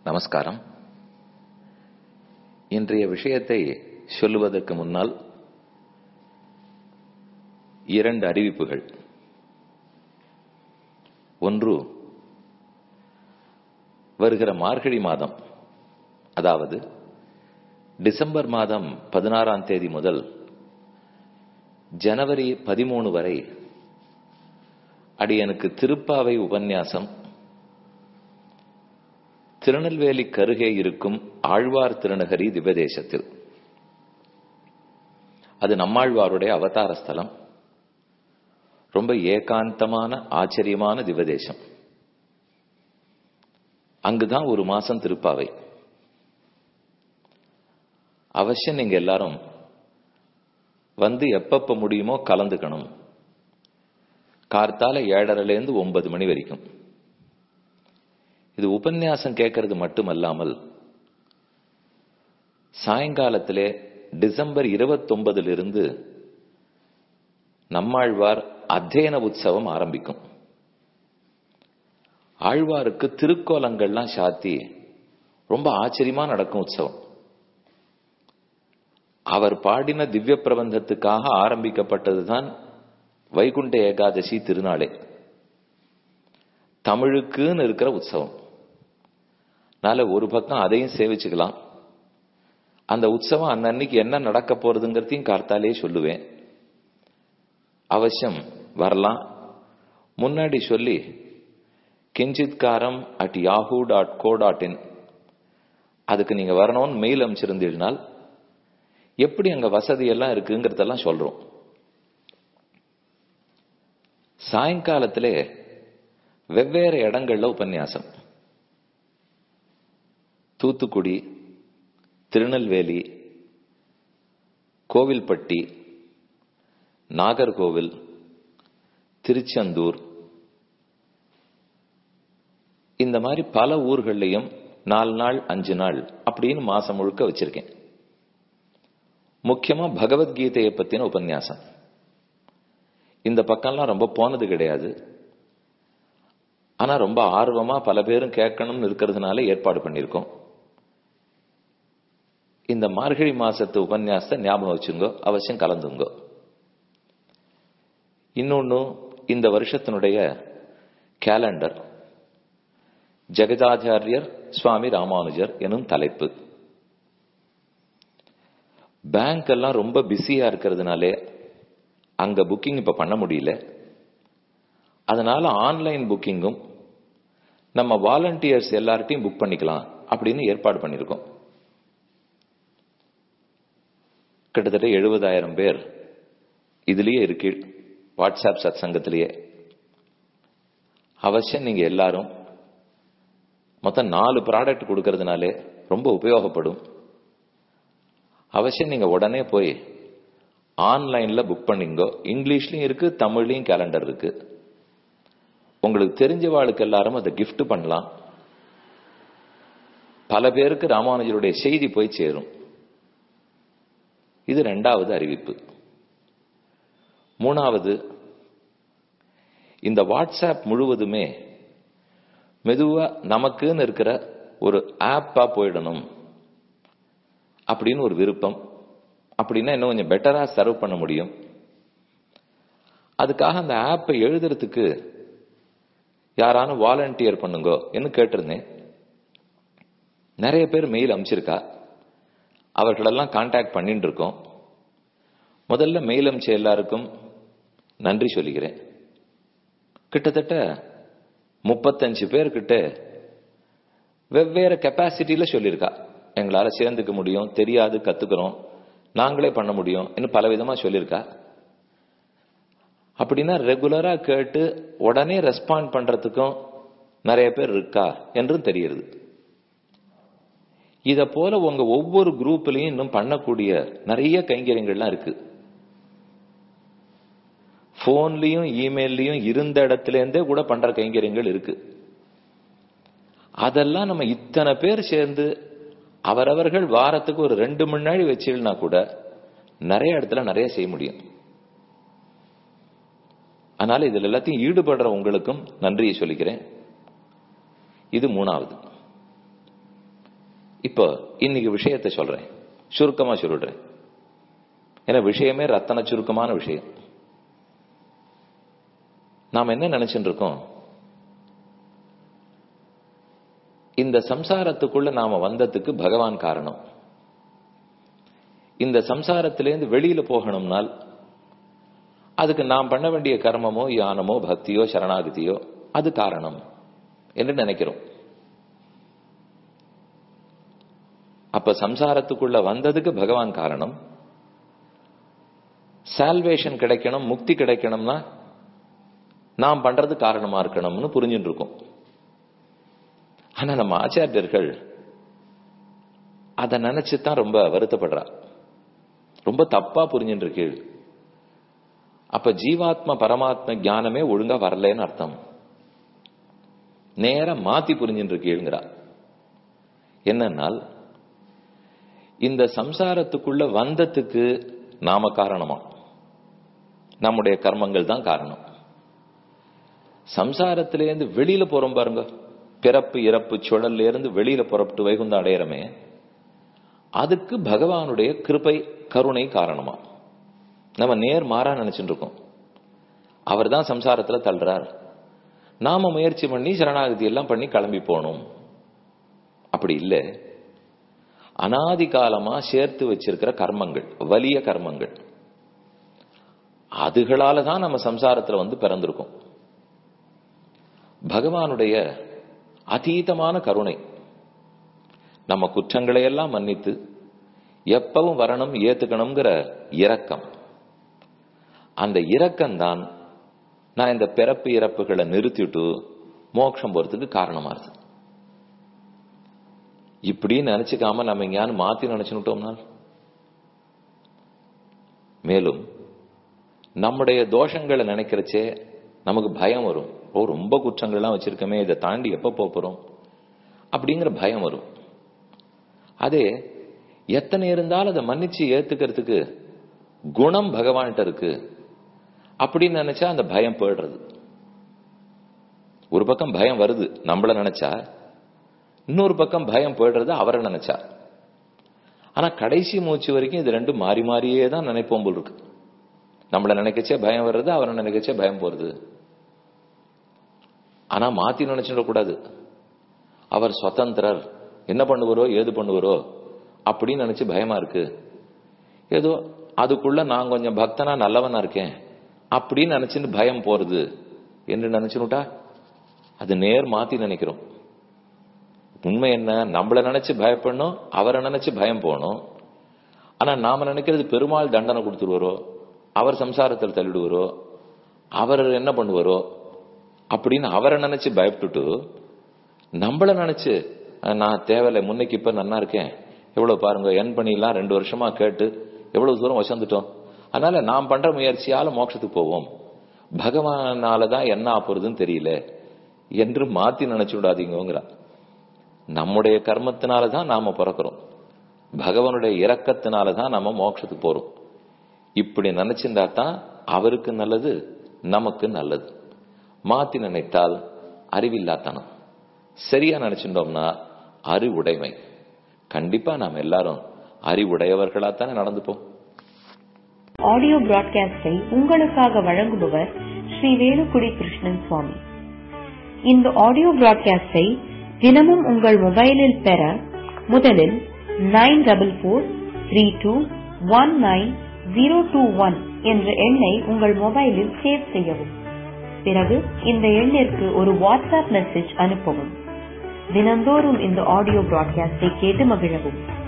நமஸ்காரம் இன்றைய விஷயத்தை சொல்லுவதற்கு முன்னால் இரண்டு அறிவிப்புகள் ஒன்று வருகிற மார்கழி மாதம் அதாவது டிசம்பர் மாதம் பதினாறாம் தேதி முதல் ஜனவரி பதிமூணு வரை அடியனுக்கு திருப்பாவை உபன்யாசம் திருநெல்வேலி கருகே இருக்கும் ஆழ்வார் திருநகரி திவ்யதேசத்தில் அது நம்மாழ்வாருடைய அவதார ஸ்தலம் ரொம்ப ஏகாந்தமான ஆச்சரியமான திவ்யதேசம் அங்குதான் ஒரு மாசம் திருப்பாவை அவசியம் நீங்க எல்லாரும் வந்து எப்பப்ப முடியுமோ கலந்துக்கணும் கார்த்தால ஏழரைலேருந்து ஒன்பது மணி வரைக்கும் இது உபன்யாசம் கேட்கறது மட்டுமல்லாமல் சாயங்காலத்திலே டிசம்பர் இருபத்தொன்பதுல இருந்து நம்மாழ்வார் அத்தியன உற்சவம் ஆரம்பிக்கும் ஆழ்வாருக்கு திருக்கோலங்கள்லாம் சாத்தி ரொம்ப ஆச்சரியமா நடக்கும் உற்சவம் அவர் பாடின திவ்ய பிரபந்தத்துக்காக ஆரம்பிக்கப்பட்டதுதான் வைகுண்ட ஏகாதசி திருநாளே தமிழுக்குன்னு இருக்கிற உற்சவம் அதனால ஒரு பக்கம் அதையும் சேவிச்சுக்கலாம் அந்த உற்சவம் அன்னன்னைக்கு என்ன நடக்க போறதுங்கிறதையும் கார்த்தாலே சொல்லுவேன் அவசியம் வரலாம் முன்னாடி சொல்லி கிஞ்சித்காரம் at Yahoo dot co dot in அதுக்கு நீங்க வரணும்னு மெயில் அமைச்சிருந்தீங்கனால் எப்படி அங்க வசதி எல்லாம் இருக்குங்கிறதெல்லாம் சொல்றோம் சாயங்காலத்துல வெவ்வேறு இடங்கள்ல உபன்யாசம் தூத்துக்குடி திருநெல்வேலி கோவில்பட்டி நாகர்கோவில் திருச்செந்தூர் இந்த மாதிரி பல ஊர்கள்லையும் நாலு நாள் அஞ்சு நாள் அப்படின்னு மாசம் முழுக்க வச்சிருக்கேன் முக்கியமா பகவத்கீதையை பத்தின உபன்யாசம் இந்த பக்கம்லாம் ரொம்ப போனது கிடையாது ஆனா ரொம்ப ஆர்வமா பல பேரும் கேட்கணும்னு இருக்கிறதுனால ஏற்பாடு பண்ணியிருக்கோம் இந்த மார்கழி மாசத்து உபன்யாசத்தை ஞாபகம் வச்சுங்கோ அவசியம் கலந்துங்கோ இன்னொன்னு இந்த வருஷத்தினுடைய கேலண்டர் ஜெகதாச்சாரியர் சுவாமி ராமானுஜர் எனும் தலைப்பு பேங்க் எல்லாம் ரொம்ப பிஸியா இருக்கிறதுனாலே அங்க புக்கிங் இப்ப பண்ண முடியல அதனால ஆன்லைன் புக்கிங்கும் நம்ம வாலண்டியர்ஸ் எல்லார்ட்டையும் புக் பண்ணிக்கலாம் அப்படின்னு ஏற்பாடு பண்ணியிருக்கோம் கிட்டத்தட்ட எழுபதாயிரம் பேர் இதுலயே இருக்கு வாட்ஸ்அப் சத் சங்கத்திலேயே அவசியம் நீங்க எல்லாரும் மொத்தம் நாலு ப்ராடக்ட் கொடுக்கறதுனாலே ரொம்ப உபயோகப்படும் அவசியம் நீங்க உடனே போய் ஆன்லைன்ல புக் பண்ணிங்கோ இங்கிலீஷ்லயும் இருக்கு தமிழ்லயும் கேலண்டர் இருக்கு உங்களுக்கு தெரிஞ்சவாளுக்கு எல்லாரும் அதை கிஃப்ட் பண்ணலாம் பல பேருக்கு ராமானுஜருடைய செய்தி போய் சேரும் இது ரெண்டாவது அறிவிப்பு மூணாவது இந்த வாட்ஸ்அப் முழுவதுமே மெதுவா நமக்குன்னு இருக்கிற ஒரு ஆப்பா போயிடணும் அப்படின்னு ஒரு விருப்பம் அப்படின்னா இன்னும் கொஞ்சம் பெட்டரா சர்வ் பண்ண முடியும் அதுக்காக அந்த ஆப்பை எழுதுறதுக்கு யாரானும் வாலண்டியர் பண்ணுங்கோ என்று கேட்டிருந்தேன் நிறைய பேர் மெயில் அனுப்பிச்சிருக்கா அவர்களெல்லாம் கான்டாக்ட் பண்ணிட்டு இருக்கோம் முதல்ல மெயில் அமிச்ச எல்லாருக்கும் நன்றி சொல்லிக்கிறேன் கிட்டத்தட்ட முப்பத்தஞ்சு பேர்கிட்ட வெவ்வேறு கெப்பாசிட்டியில சொல்லியிருக்கா எங்களால சேர்ந்துக்க முடியும் தெரியாது கத்துக்கிறோம் நாங்களே பண்ண முடியும் இன்னும் பல விதமா சொல்லியிருக்கா அப்படின்னா ரெகுலரா கேட்டு உடனே ரெஸ்பாண்ட் பண்றதுக்கும் நிறைய பேர் இருக்கா என்றும் தெரியுது இத போல உங்க ஒவ்வொரு குரூப்லயும் இன்னும் பண்ணக்கூடிய நிறைய கைங்கரியங்கள்லாம் இருக்கு போன்லயும் இமெயிலையும் இருந்த இடத்துல இருந்தே கூட பண்ற கைங்கரியங்கள் இருக்கு அதெல்லாம் நம்ம இத்தனை பேர் சேர்ந்து அவரவர்கள் வாரத்துக்கு ஒரு ரெண்டு மணி நாள் வச்சிருந்தா கூட நிறைய இடத்துல நிறைய செய்ய முடியும் அதனால இதுல எல்லாத்தையும் ஈடுபடுற உங்களுக்கும் நன்றியை சொல்லிக்கிறேன் இது மூணாவது இப்போ இன்னைக்கு விஷயத்தை சொல்றேன் சுருக்கமா சொல்லிடுறேன் ஏன்னா விஷயமே ரத்தன சுருக்கமான விஷயம் நாம் என்ன நினைச்சுட்டு இருக்கோம் இந்த சம்சாரத்துக்குள்ள நாம வந்ததுக்கு பகவான் காரணம் இந்த சம்சாரத்திலேருந்து வெளியில போகணும்னால் அதுக்கு நாம் பண்ண வேண்டிய கர்மமோ யானமோ பக்தியோ சரணாகதியோ அது காரணம் என்று நினைக்கிறோம் அப்ப சம்சாரத்துக்குள்ள வந்ததுக்கு பகவான் காரணம் சால்வேஷன் கிடைக்கணும் முக்தி கிடைக்கணும்னா நாம் பண்றது காரணமா இருக்கணும்னு புரிஞ்சுட்டு இருக்கோம் ஆனா நம்ம ஆச்சாரியர்கள் அதை நினைச்சுதான் ரொம்ப வருத்தப்படுறா ரொம்ப தப்பா புரிஞ்சுட்டு இருக்கீள் அப்ப ஜீவாத்ம பரமாத்ம ஞானமே ஒழுங்கா வரலன்னு அர்த்தம் நேர மாத்தி புரிஞ்சுட்டு இருக்கீழ்ங்கிறா என்னன்னால் இந்த சம்சாரத்துக்குள்ள வந்ததுக்கு நாம காரணமா நம்முடைய கர்மங்கள் தான் காரணம் சம்சாரத்திலேருந்து வெளியில போறோம் பாருங்க பிறப்பு இறப்பு சுழல்ல இருந்து வெளியில புறப்பட்டு வைகுந்தம் அடையிறமே அதுக்கு பகவானுடைய கிருபை கருணை காரணமா நம்ம நேர் மாறா நினைச்சுட்டு இருக்கோம் அவர் தான் சம்சாரத்துல தள்ளுறார் நாம முயற்சி பண்ணி சரணாகதி எல்லாம் பண்ணி கிளம்பி போகணும் அப்படி இல்லை அனாதி காலமா சேர்த்து வச்சிருக்கிற கர்மங்கள் வலிய கர்மங்கள் அதுகளால தான் நம்ம சம்சாரத்துல வந்து பிறந்திருக்கோம் பகவானுடைய அதீதமான கருணை நம்ம குற்றங்களை எல்லாம் மன்னித்து எப்பவும் வரணும் ஏத்துக்கணுங்கிற இரக்கம் அந்த இரக்கம்தான் நான் இந்த பிறப்பு இறப்புகளை நிறுத்திட்டு மோட்சம் போறதுக்கு காரணமா இருக்கு இப்படின்னு நினைச்சுக்காம நம்ம எங்கேயானு மாத்தி நினைச்சுட்டோம்னால் மேலும் நம்முடைய தோஷங்களை நினைக்கிறச்சே நமக்கு பயம் வரும் ஓ ரொம்ப குற்றங்கள்லாம் வச்சிருக்கமே இதை தாண்டி எப்ப போறோம் அப்படிங்கிற பயம் வரும் அதே எத்தனை இருந்தாலும் அதை மன்னிச்சு ஏத்துக்கிறதுக்கு குணம் பகவான்கிட்ட இருக்கு அப்படின்னு நினைச்சா அந்த பயம் போயிடுறது ஒரு பக்கம் பயம் வருது நம்மள நினைச்சா இன்னொரு பக்கம் பயம் போயிடுறது அவரை நினைச்சா ஆனா கடைசி மூச்சு வரைக்கும் இது ரெண்டும் மாறி மாறியே தான் நினைப்போம் போல் இருக்கு நம்மள நினைக்கச்சே பயம் வர்றது அவரை நினைக்கச்சே பயம் போறது ஆனா மாத்தி நினைச்சிடக்கூடாது அவர் சுதந்திரர் என்ன பண்ணுவாரோ ஏது பண்ணுவாரோ அப்படின்னு நினைச்சு பயமா இருக்கு ஏதோ அதுக்குள்ள நான் கொஞ்சம் பக்தனா நல்லவனா இருக்கேன் அப்படின்னு நினைச்சுன்னு பயம் போறது என்று நினைச்சுனுட்டா அது நேர் மாத்தி நினைக்கிறோம் உண்மை என்ன நம்மள நினைச்சு பயப்படணும் அவரை நினைச்சு பயம் போகணும் ஆனா நாம நினைக்கிறது பெருமாள் தண்டனை கொடுத்துருவாரோ அவர் சம்சாரத்தில் தள்ளிடுவாரோ அவர் என்ன பண்ணுவாரோ அப்படின்னு அவரை நினைச்சு பயப்பட்டுட்டு நம்மள நினைச்சு நான் தேவையில்லை முன்னைக்கு இப்ப நன்னா இருக்கேன் எவ்வளவு பாருங்க என் பண்ணிலாம் ரெண்டு வருஷமா கேட்டு எவ்வளவு தூரம் வசந்துட்டோம் அதனால நாம் பண்ற முயற்சியால மோட்சத்துக்கு போவோம் பகவானாலதான் என்ன ஆப்புறதுன்னு தெரியல என்று மாத்தி நினைச்சு விடாதீங்கிறா நம்முடைய கர்மத்தினாலதான் நாம பிறக்கிறோம் பகவானுடைய இரக்கத்தினாலதான் நம்ம மோட்சத்துக்கு போறோம் இப்படி நினைச்சிருந்தா தான் அவருக்கு நல்லது நமக்கு நல்லது மாத்தி நினைத்தால் அறிவில்லாத்தனம் சரியா நினைச்சிருந்தோம்னா அறிவுடைமை கண்டிப்பா நாம் எல்லாரும் அறிவுடையவர்களாத்தானே நடந்துப்போம் ஆடியோ பிராட்காஸ்டை உங்களுக்காக வழங்குபவர் ஸ்ரீ வேலுக்குடி கிருஷ்ணன் சுவாமி இந்த ஆடியோ பிராட்காஸ்டை தினமும் உங்கள் மொபைலில் பெற முதலில் nine double four three two one nine zero two one என்ற எண்ணை உங்கள் மொபைலில் சேவ் செய்யவும் பிறகு இந்த எண்ணிற்கு ஒரு வாட்ஸ்அப் மெசேஜ் அனுப்பவும் தினந்தோறும் இந்த ஆடியோ பிராட்காஸ்டை கேட்டு மகிழவும்